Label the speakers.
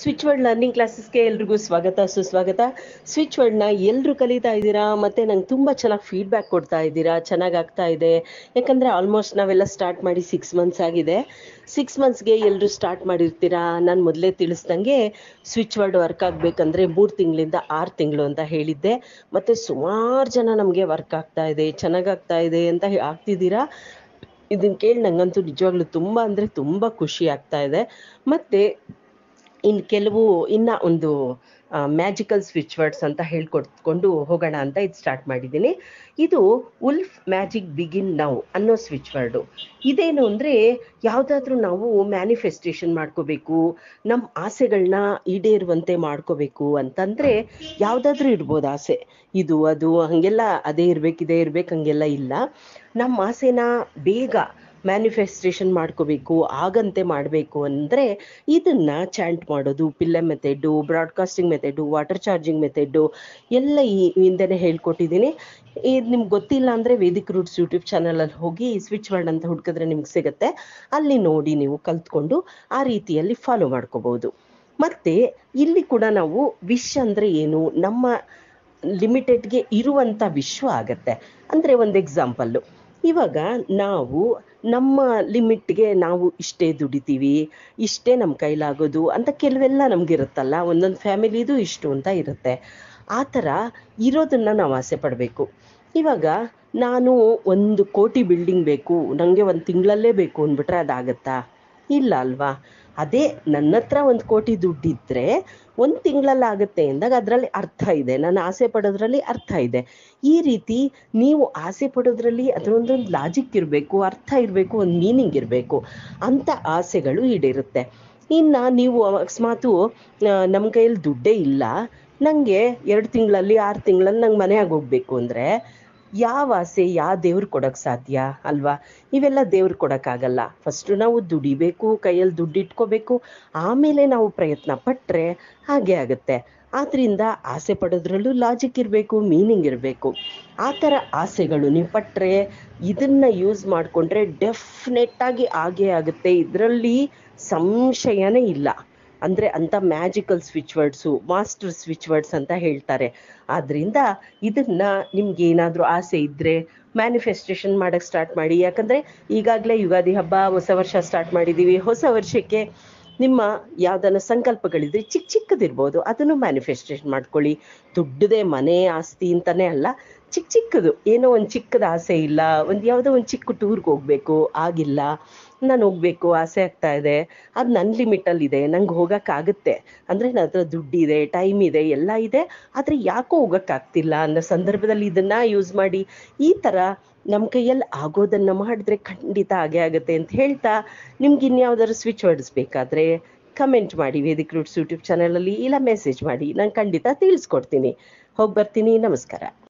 Speaker 1: switch word learning ಕ್ಲಾಸಸ್ಗೆ ಎಲ್ರಿಗೂ ಸ್ವಾಗತ ಸುಸ್ವಾಗತ ಸ್ವಿಚ್ ವರ್ಡ್ನ ಎಲ್ಲರೂ ಕಲಿತಾ ಇದ್ದೀರಾ ಮತ್ತು ನಂಗೆ ತುಂಬ ಚೆನ್ನಾಗಿ ಫೀಡ್ಬ್ಯಾಕ್ ಕೊಡ್ತಾ ಇದ್ದೀರಾ ಚೆನ್ನಾಗಿ ಆಗ್ತಾ ಇದೆ ಯಾಕಂದರೆ ಆಲ್ಮೋಸ್ಟ್ ನಾವೆಲ್ಲ ಸ್ಟಾರ್ಟ್ ಮಾಡಿ ಸಿಕ್ಸ್ ಮಂತ್ಸ್ ಆಗಿದೆ ಸಿಕ್ಸ್ ಮಂತ್ಸ್ಗೆ ಎಲ್ಲರೂ ಸ್ಟಾರ್ಟ್ ಮಾಡಿರ್ತೀರಾ ನಾನು ಮೊದಲೇ ತಿಳಿಸ್ದಂಗೆ ಸ್ವಿಚ್ ವರ್ಡ್ ವರ್ಕ್ ಆಗಬೇಕಂದ್ರೆ ಮೂರು ತಿಂಗಳಿಂದ ಆರು ತಿಂಗಳು ಅಂತ ಹೇಳಿದ್ದೆ ಮತ್ತು ಸುಮಾರು ಜನ ನಮಗೆ ವರ್ಕ್ ಆಗ್ತಾ ಇದೆ ಚೆನ್ನಾಗಿ ಆಗ್ತಾ ಇದೆ ಅಂತ ಹೇ- ಆಗ್ತಿದ್ದೀರಾ ಇದನ್ನ ಕೇಳಿ ನಂಗಂತೂ ನಿಜವಾಗ್ಲೂ ತುಂಬ ಅಂದರೆ ತುಂಬ ಖುಷಿ ಆಗ್ತಾ ಇದೆ ಮತ್ತು ಇನ್ನು ಕೆಲವು ಇನ್ನ ಒಂದು ಮ್ಯಾಜಿಕಲ್ ಸ್ವಿಚ್ ವರ್ಡ್ಸ್ ಅಂತ ಹೇಳ್ಕೊಡ್ಕೊಂಡು ಹೋಗೋಣ ಅಂತ ಇದು ಸ್ಟಾರ್ಟ್ ಮಾಡಿದ್ದೀನಿ ಇದು ಉಲ್ಫ್ ಮ್ಯಾಜಿಕ್ ಬಿಗಿನ್ ನೌ ಅನ್ನೋ ಸ್ವಿಚ್ ವರ್ಡು ಇದೇನು ಅಂದರೆ ಯಾವುದಾದ್ರೂ ನಾವು ಮ್ಯಾನಿಫೆಸ್ಟೇಷನ್ ಮಾಡ್ಕೋಬೇಕು ನಮ್ಮ ಆಸೆಗಳನ್ನ ಈಡೇರುವಂತೆ ಮಾಡ್ಕೋಬೇಕು ಅಂತಂದರೆ ಯಾವುದಾದ್ರೂ ಇರ್ಬೋದು ಆಸೆ ಇದು ಅದು ಹಾಗೆಲ್ಲ ಅದೇ ಇರ್ಬೇಕು ಇದೇ ಇರ್ಬೇಕು ಹಂಗೆಲ್ಲ ಇಲ್ಲ ನಮ್ಮ ಆಸೆನ ಬೇಗ ಮ್ಯಾನಿಫೆಸ್ಟೇಷನ್ ಮಾಡ್ಕೋಬೇಕು ಆಗಂತೆ ಮಾಡಬೇಕು ಅಂದರೆ ಇದನ್ನು ಚಾಂಟ್ ಮಾಡೋದು pillow method broadcasting method water charging method ಎಲ್ಲ ಈ ಹಿಂದೆನೇ ಹೇಳ್ಕೊಟ್ಟಿದ್ದೀನಿ ಇದು ನಿಮ್ಗೆ ಗೊತ್ತಿಲ್ಲ ಅಂದರೆ ವೇದಿಕ್ ರೂಟ್ಸ್ ಯೂಟ್ಯೂಬ್ ಚಾನಲಲ್ಲಿ ಹೋಗಿ ಸ್ವಿಚ್ ವರ್ಡ್ ಅಂತ ಹುಡುಕಿದ್ರೆ ನಿಮ್ಗೆ ಸಿಗುತ್ತೆ ಅಲ್ಲಿ ನೋಡಿ ನೀವು ಕಲ್ತ್ಕೊಂಡು ಆ ರೀತಿಯಲ್ಲಿ ಫಾಲೋ ಮಾಡ್ಕೋಬೋದು ಮತ್ತು ಇಲ್ಲಿ ಕೂಡ ನಾವು ವಿಶ್ ಅಂದರೆ ಏನು ನಮ್ಮ ಲಿಮಿಟೆಡ್ಗೆ ಇರುವಂಥ ವಿಶ್ವ ಆಗತ್ತೆ ಅಂದರೆ ಒಂದು ಎಕ್ಸಾಂಪಲ್ಲು ಇವಾಗ ನಾವು ನಮ್ಮ ಲಿಮಿಟ್ಗೆ ನಾವು ಇಷ್ಟೇ ದುಡಿತೀವಿ ಇಷ್ಟೇ ನಮ್ಮ ಕೈಲಾಗೋದು ಅಂತ ಕೆಲವೆಲ್ಲ ನಮಗಿರುತ್ತಲ್ಲ ಒಂದೊಂದು ಫ್ಯಾಮಿಲಿದು ಇಷ್ಟು ಅಂತ ಇರುತ್ತೆ ಆ ಥರ ಇರೋದನ್ನು ನಾವು ಆಸೆ ಪಡಬೇಕು ಇವಾಗ ನಾನು ಒಂದು ಕೋಟಿ ಬಿಲ್ಡಿಂಗ್ ಬೇಕು ನನಗೆ ಒಂದು ತಿಂಗಳಲ್ಲೇ ಬೇಕು ಅಂದ್ಬಿಟ್ರೆ ಅದಾಗತ್ತಾ ಇಲ್ಲ ಅಲ್ವಾ ಅದೇ ನನ್ನ ಹತ್ರ ಒಂದು ಕೋಟಿ ದುಡ್ಡಿದ್ರೆ ಒಂದು ತಿಂಗಳಲ್ಲಿ ಆಗುತ್ತೆ ಅಂದಾಗ ಅದರಲ್ಲಿ ಅರ್ಥ ಇದೆ ನಾನು ಆಸೆ ಪಡೋದ್ರಲ್ಲಿ ಅರ್ಥ ಇದೆ ಈ ರೀತಿ ನೀವು ಆಸೆ ಪಡೋದ್ರಲ್ಲಿ ಅದರೊಂದೊಂದು ಲಾಜಿಕ್ ಇರಬೇಕು ಅರ್ಥ ಇರಬೇಕು ಒಂದು ಮೀನಿಂಗ್ ಇರಬೇಕು ಅಂಥ ಆಸೆಗಳು ಈಡೇರುತ್ತೆ ಇನ್ನು ನೀವು ಅಕಸ್ಮಾತು ನಮ್ಮ ಕೈಯಲ್ಲಿ ದುಡ್ಡೇ ಇಲ್ಲ ನನಗೆ ಎರಡು ತಿಂಗಳಲ್ಲಿ ಆರು ತಿಂಗಳಲ್ಲಿ ನಂಗೆ ಮನೆಯಾಗ ಹೋಗ್ಬೇಕು ಅಂದರೆ ಯಾವ ಆಸೆ ಯಾವ ದೇವ್ರು ಕೊಡೋಕ್ಕೆ ಸಾಧ್ಯ ಅಲ್ವಾ ಇವೆಲ್ಲ ದೇವ್ರು ಕೊಡೋಕ್ಕಾಗಲ್ಲ ಫಸ್ಟು ನಾವು ದುಡಿಬೇಕು ಕೈಯಲ್ಲಿ ದುಡ್ಡು ಇಟ್ಕೋಬೇಕು ಆಮೇಲೆ ನಾವು ಪ್ರಯತ್ನ ಪಟ್ಟರೆ ಹಾಗೆ ಆಗುತ್ತೆ ಆದ್ದರಿಂದ ಆಸೆ ಪಡೋದ್ರಲ್ಲೂ ಲಾಜಿಕ್ ಇರಬೇಕು ಮೀನಿಂಗ್ ಇರಬೇಕು ಆ ಥರ ಆಸೆಗಳು ನೀವು ಪಟ್ಟರೆ ಇದನ್ನು ಯೂಸ್ ಮಾಡಿಕೊಂಡ್ರೆ ಡೆಫಿನೆಟ್ಟಾಗಿ ಆಗೇ ಆಗುತ್ತೆ ಇದರಲ್ಲಿ ಸಂಶಯನೇ ಇಲ್ಲ ಅಂದರೆ ಅಂಥ magical switch words master switch words ಅಂತ ಹೇಳ್ತಾರೆ ಆದ್ದರಿಂದ ಇದನ್ನು ನಿಮ್ಗೆ ಏನಾದರೂ ಆಸೆ ಇದ್ದರೆ ಮ್ಯಾನಿಫೆಸ್ಟೇಷನ್ ಮಾಡೋಕ್ಕೆ ಸ್ಟಾರ್ಟ್ ಮಾಡಿ ಯಾಕಂದರೆ ಈಗಾಗಲೇ ಯುಗಾದಿ ಹಬ್ಬ ಹೊಸ ವರ್ಷ ಸ್ಟಾರ್ಟ್ ಮಾಡಿದ್ದೀವಿ ಹೊಸ ವರ್ಷಕ್ಕೆ ನಿಮ್ಮ ಯಾವ್ದನ್ನ ಸಂಕಲ್ಪಗಳಿದ್ರೆ ಚಿಕ್ಕ ಚಿಕ್ಕದಿರ್ಬೋದು ಅದನ್ನು ಮ್ಯಾನಿಫೆಸ್ಟೇಷನ್ ಮಾಡ್ಕೊಳ್ಳಿ ದೊಡ್ಡದೇ ಮನೆ ಆಸ್ತಿ ಅಂತಲೇ ಅಲ್ಲ ಚಿಕ್ಕ ಚಿಕ್ಕದು ಏನೋ ಒಂದು ಚಿಕ್ಕದ ಆಸೆ ಇಲ್ಲ ಒಂದು ಯಾವುದೋ ಒಂದು ಚಿಕ್ಕ ಟೂರ್ಗೆ ಹೋಗಬೇಕು ಆಗಿಲ್ಲ ನಾನು ಹೋಗಬೇಕು ಆಸೆ ಆಗ್ತಾ ಇದೆ ಅದು ನನ್ನ ಲಿಮಿಟಲ್ಲಿದೆ ನಂಗೆ ಹೋಗೋಕ್ಕಾಗುತ್ತೆ ಅಂದರೆ ನನ್ನ ಹತ್ರ ದುಡ್ಡಿದೆ ಟೈಮ್ ಇದೆ ಎಲ್ಲ ಇದೆ ಆದರೆ ಯಾಕೋ ಹೋಗೋಕ್ಕಾಗ್ತಿಲ್ಲ ಅನ್ನೋ ಸಂದರ್ಭದಲ್ಲಿ ಇದನ್ನು ಯೂಸ್ ಮಾಡಿ ಈ ಥರ ನಮ್ಮ ಕೈಯಲ್ಲಿ ಆಗೋದನ್ನು ಮಾಡಿದ್ರೆ ಖಂಡಿತ ಆಗೇ ಆಗುತ್ತೆ ಅಂತ ಹೇಳ್ತಾ ನಿಮ್ಗೆ ಇನ್ಯಾವ್ದಾದ್ರು ಸ್ವಿಚ್ ವರ್ಡ್ಸ್ ಬೇಕಾದರೆ ಕಮೆಂಟ್ ಮಾಡಿ ವೇದಿಕ್ ರೂಟ್ಸ್ ಯೂಟ್ಯೂಬ್ ಚಾನಲಲ್ಲಿ ಇಲ್ಲ ಮೆಸೇಜ್ ಮಾಡಿ ನಾನು ಖಂಡಿತ ತಿಳಿಸ್ಕೊಡ್ತೀನಿ ಹೋಗಿ ಬರ್ತೀನಿ ನಮಸ್ಕಾರ